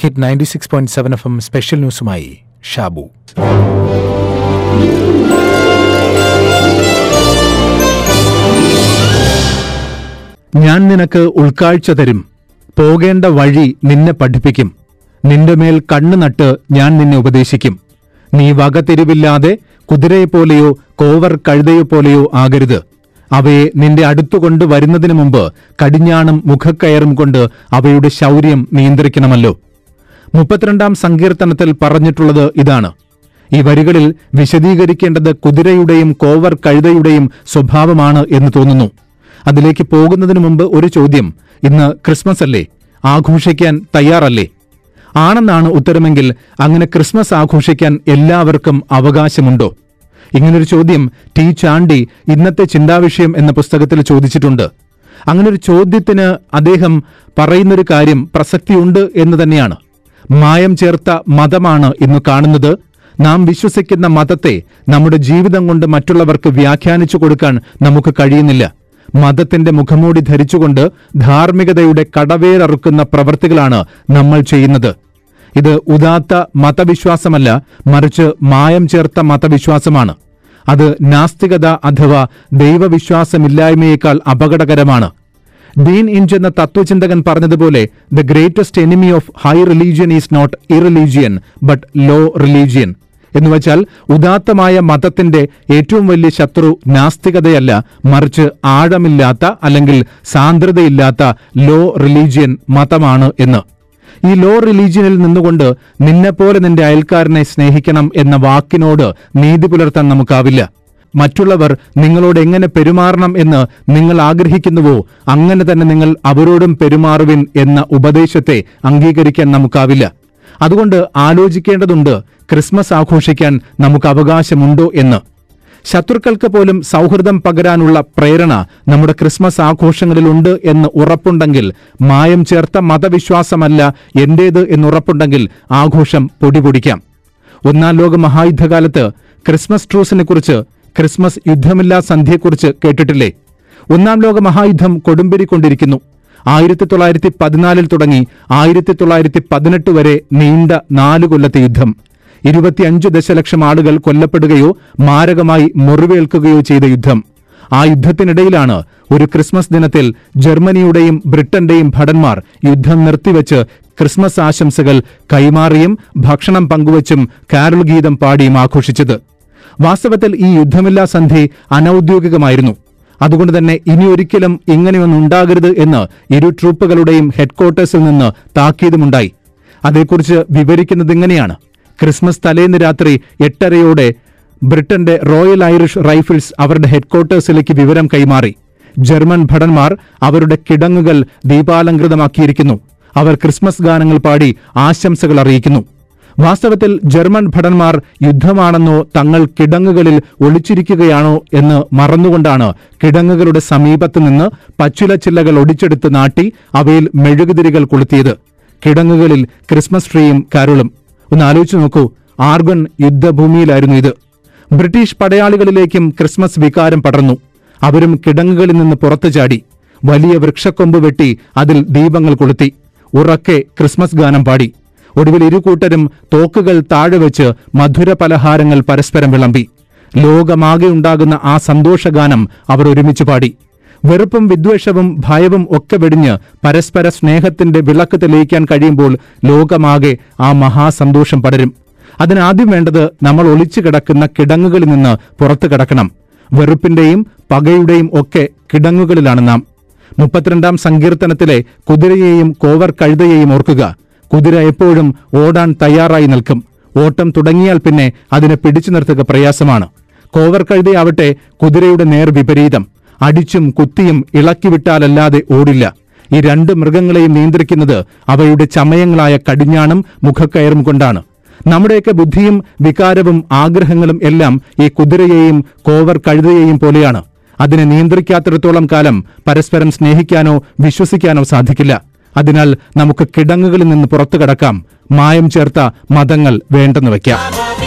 hit ninety six point seven F M special ന്യൂസുമായി ഷാബു ഞാൻ നിനക്ക് ഉൾക്കാഴ്ച തരും പോകേണ്ട വഴി നിന്നെ പഠിപ്പിക്കും നിന്റെ മേൽ കണ്ണു നട്ട് ഞാൻ നിന്നെ ഉപദേശിക്കും നീ വകതിരിവില്ലാതെ കുതിരയെപ്പോലെയോ കോവർ കഴുതയോ പോലെയോ ആകരുത് അവയെ നിന്റെ അടുത്തുകൊണ്ട് വരുന്നതിനു മുമ്പ് കടിഞ്ഞാണും മുഖക്കയറും കൊണ്ട് അവയുടെ ശൗര്യം നിയന്ത്രിക്കണമല്ലോ മുപ്പത്തിരണ്ടാം സങ്കീർത്തനത്തിൽ പറഞ്ഞിട്ടുള്ളത് ഇതാണ് ഈ വരികളിൽ വിശദീകരിക്കേണ്ടത് കുതിരയുടെയും കോവർ കഴുതയുടെയും സ്വഭാവമാണ് എന്ന് തോന്നുന്നു അതിലേക്ക് പോകുന്നതിനു മുമ്പ് ഒരു ചോദ്യം ഇന്ന് ക്രിസ്മസ് അല്ലേ ആഘോഷിക്കാൻ തയ്യാറല്ലേ ആണെന്നാണ് ഉത്തരമെങ്കിൽ അങ്ങനെ ക്രിസ്മസ് ആഘോഷിക്കാൻ എല്ലാവർക്കും അവകാശമുണ്ടോ ഇങ്ങനൊരു ചോദ്യം ടി ചാണ്ടി ഇന്നത്തെ ചിന്താവിഷയം എന്ന പുസ്തകത്തിൽ ചോദിച്ചിട്ടുണ്ട് അങ്ങനൊരു ചോദ്യത്തിന് അദ്ദേഹം പറയുന്നൊരു കാര്യം പ്രസക്തിയുണ്ട് എന്ന് തന്നെയാണ് മായം ചേർത്ത മതമാണ് ഇന്ന് കാണുന്നത് നാം വിശ്വസിക്കുന്ന മതത്തെ നമ്മുടെ ജീവിതം കൊണ്ട് മറ്റുള്ളവർക്ക് വ്യാഖ്യാനിച്ചു കൊടുക്കാൻ നമുക്ക് കഴിയുന്നില്ല മതത്തിന്റെ മുഖംമൂടി ധരിച്ചുകൊണ്ട് ധാർമ്മികതയുടെ കടവേററുക്കുന്ന പ്രവൃത്തികളാണ് നമ്മൾ ചെയ്യുന്നത് ഇത് ഉദാത്ത മതവിശ്വാസമല്ല മറിച്ച് മായം ചേർത്ത മതവിശ്വാസമാണ് അത് നാസ്തികത അഥവാ ദൈവവിശ്വാസമില്ലായ്മയേക്കാൾ അപകടകരമാണ് ഡീൻ ഇഞ്ച് എന്ന തത്വചിന്തകൻ പറഞ്ഞതുപോലെ the greatest enemy of high religion is not irreligion but low religion എന്നുവച്ചാൽ ഉദാത്തമായ മതത്തിന്റെ ഏറ്റവും വലിയ ശത്രു നാസ്തികതയല്ല മറിച്ച് ആഴമില്ലാത്ത അല്ലെങ്കിൽ സാന്ദ്രതയില്ലാത്ത ലോ റിലീജിയൻ മതമാണ് എന്ന് ഈ ലോ റിലീജിയനിൽ നിന്നുകൊണ്ട് നിന്നെപ്പോലെ നിന്റെ അയൽക്കാരനെ സ്നേഹിക്കണം എന്ന വാക്കിനോട് നീതി പുലർത്താൻ നമുക്കാവില്ല മറ്റുള്ളവർ നിങ്ങളോട് എങ്ങനെ പെരുമാറണം എന്ന് നിങ്ങൾ ആഗ്രഹിക്കുന്നുവോ അങ്ങനെ തന്നെ നിങ്ങൾ അവരോടും പെരുമാറുവിൻ എന്ന ഉപദേശത്തെ അംഗീകരിക്കാൻ നമുക്കാവില്ല അതുകൊണ്ട് ആലോചിക്കേണ്ടതുണ്ട് ക്രിസ്മസ് ആഘോഷിക്കാൻ നമുക്ക് അവകാശമുണ്ടോ എന്ന് ശത്രുക്കൾക്ക് പോലും സൗഹൃദം പകരാനുള്ള പ്രേരണ നമ്മുടെ ക്രിസ്മസ് ആഘോഷങ്ങളിലുണ്ട് എന്ന് ഉറപ്പുണ്ടെങ്കിൽ മായം ചേർത്ത മതവിശ്വാസമല്ല എന്റേത് എന്നുറപ്പുണ്ടെങ്കിൽ ആഘോഷം പൊടിപൊടിക്കാം ഒന്നാം ലോക മഹായുദ്ധകാലത്ത് ക്രിസ്മസ് ട്രൂസിനെ കുറിച്ച് ക്രിസ്മസ് യുദ്ധമില്ലാ സന്ധ്യയെക്കുറിച്ച് കേട്ടിട്ടില്ലേ ഒന്നാം ലോക മഹായുദ്ധം കൊടുമ്പിരിക്കൊണ്ടിരിക്കുന്നു ആയിരത്തി തൊള്ളായിരത്തി പതിനാലിൽ തുടങ്ങി ആയിരത്തി തൊള്ളായിരത്തി പതിനെട്ട് വരെ നീണ്ട നാല് കൊല്ലത്തെ യുദ്ധം ഇരുപത്തിയഞ്ച് ദശലക്ഷം ആളുകൾ കൊല്ലപ്പെടുകയോ മാരകമായി മുറിവേൽക്കുകയോ ചെയ്ത യുദ്ധം ആ യുദ്ധത്തിനിടയിലാണ് ഒരു ക്രിസ്മസ് ദിനത്തിൽ ജർമ്മനിയുടെയും ബ്രിട്ടന്റെയും ഭടന്മാർ യുദ്ധം നിർത്തിവെച്ച് ക്രിസ്മസ് ആശംസകൾ കൈമാറിയും ഭക്ഷണം പങ്കുവച്ചും കാരൽ ഗീതം പാടിയും ആഘോഷിച്ചത് വാസ്തവത്തിൽ ഈ യുദ്ധമില്ലാ സന്ധി അനൌദ്യോഗികമായിരുന്നു അതുകൊണ്ട് തന്നെ ഇനി ഒരിക്കലും ഇങ്ങനെയൊന്നും ഉണ്ടാകരുത് എന്ന് ഇരു ട്രൂപ്പുകളുടെയും ഹെഡ്ക്വാർട്ടേഴ്സിൽ നിന്ന് താക്കീതുമുണ്ടായി അതേക്കുറിച്ച് വിവരിക്കുന്നത് ഇങ്ങനെയാണ് ക്രിസ്മസ് തലേന്ന് രാത്രി എട്ടരയോടെ ബ്രിട്ടന്റെ റോയൽ ഐറിഷ് റൈഫിൾസ് അവരുടെ ഹെഡ്ക്വാർട്ടേഴ്സിലേക്ക് വിവരം കൈമാറി ജർമ്മൻ ഭടന്മാർ അവരുടെ കിടങ്ങുകൾ ദീപാലങ്കൃതമാക്കിയിരിക്കുന്നു അവർ ക്രിസ്മസ് ഗാനങ്ങൾ പാടി ആശംസകൾ അറിയിക്കുന്നു വാസ്തവത്തിൽ ജർമ്മൻ ഭടന്മാർ യുദ്ധമാണെന്നോ തങ്ങൾ കിടങ്ങുകളിൽ ഒളിച്ചിരിക്കുകയാണോ എന്ന് മറന്നുകൊണ്ടാണ് കിടങ്ങുകളുടെ സമീപത്ത് നിന്ന് പച്ചിലച്ചില്ലകൾ ഒടിച്ചെടുത്ത് നാട്ടി അവയിൽ മെഴുകുതിരികൾ കൊളുത്തിയത് കിടങ്ങുകളിൽ ക്രിസ്മസ് ട്രീയും കരുളും ഒന്ന് ആലോചിച്ചു നോക്കൂ ആർഗൺ യുദ്ധഭൂമിയിലായിരുന്നു ഇത് ബ്രിട്ടീഷ് പടയാളികളിലേക്കും ക്രിസ്മസ് വികാരം പടർന്നു അവരും കിടങ്ങുകളിൽ നിന്ന് പുറത്തു ചാടി വലിയ വൃക്ഷക്കൊമ്പ് വെട്ടി അതിൽ ദീപങ്ങൾ കൊളുത്തി ഉറക്കെ ക്രിസ്മസ് ഗാനം പാടി ഒടുവിൽ ഇരുകൂട്ടരും തോക്കുകൾ താഴെ വെച്ച് മധുര പലഹാരങ്ങൾ പരസ്പരം വിളമ്പി ലോകമാകെ ഉണ്ടാകുന്ന ആ സന്തോഷഗാനം അവർ ഒരുമിച്ച് പാടി വെറുപ്പും വിദ്വേഷവും ഭയവും ഒക്കെ വെടിഞ്ഞ് പരസ്പര സ്നേഹത്തിന്റെ വിളക്ക് തെളിയിക്കാൻ കഴിയുമ്പോൾ ലോകമാകെ ആ മഹാസന്തോഷം പടരും അതിനാദ്യം വേണ്ടത് നമ്മൾ ഒളിച്ചു കിടക്കുന്ന കിടങ്ങുകളിൽ നിന്ന് പുറത്തു കിടക്കണം വെറുപ്പിന്റെയും പകയുടെയും ഒക്കെ കിടങ്ങുകളിലാണ് നാം മുപ്പത്തിരണ്ടാം സങ്കീർത്തനത്തിലെ കുതിരയെയും കോവർ കഴുതയെയും ഓർക്കുക കുതിര എപ്പോഴും ഓടാൻ തയ്യാറായി നിൽക്കും ഓട്ടം തുടങ്ങിയാൽ പിന്നെ അതിനെ പിടിച്ചു നിർത്തുക പ്രയാസമാണ് കോവർ കഴുതയാവട്ടെ കുതിരയുടെ നേർ വിപരീതം അടിച്ചും കുത്തിയും ഇളക്കിവിട്ടാലല്ലാതെ ഓടില്ല ഈ രണ്ട് മൃഗങ്ങളെയും നിയന്ത്രിക്കുന്നത് അവയുടെ ചമയങ്ങളായ കടിഞ്ഞാണും മുഖക്കയറും കൊണ്ടാണ് നമ്മുടെയൊക്കെ ബുദ്ധിയും വികാരവും ആഗ്രഹങ്ങളും എല്ലാം ഈ കുതിരയെയും കോവർ കഴുതയെയും പോലെയാണ് അതിനെ നിയന്ത്രിക്കാത്തിടത്തോളം കാലം പരസ്പരം സ്നേഹിക്കാനോ വിശ്വസിക്കാനോ സാധിക്കില്ല അതിനാൽ നമുക്ക് കിടങ്ങുകളിൽ നിന്ന് പുറത്തു കടക്കാം മായം ചേർത്ത മതങ്ങൾ വേണ്ടെന്ന് വയ്ക്കാം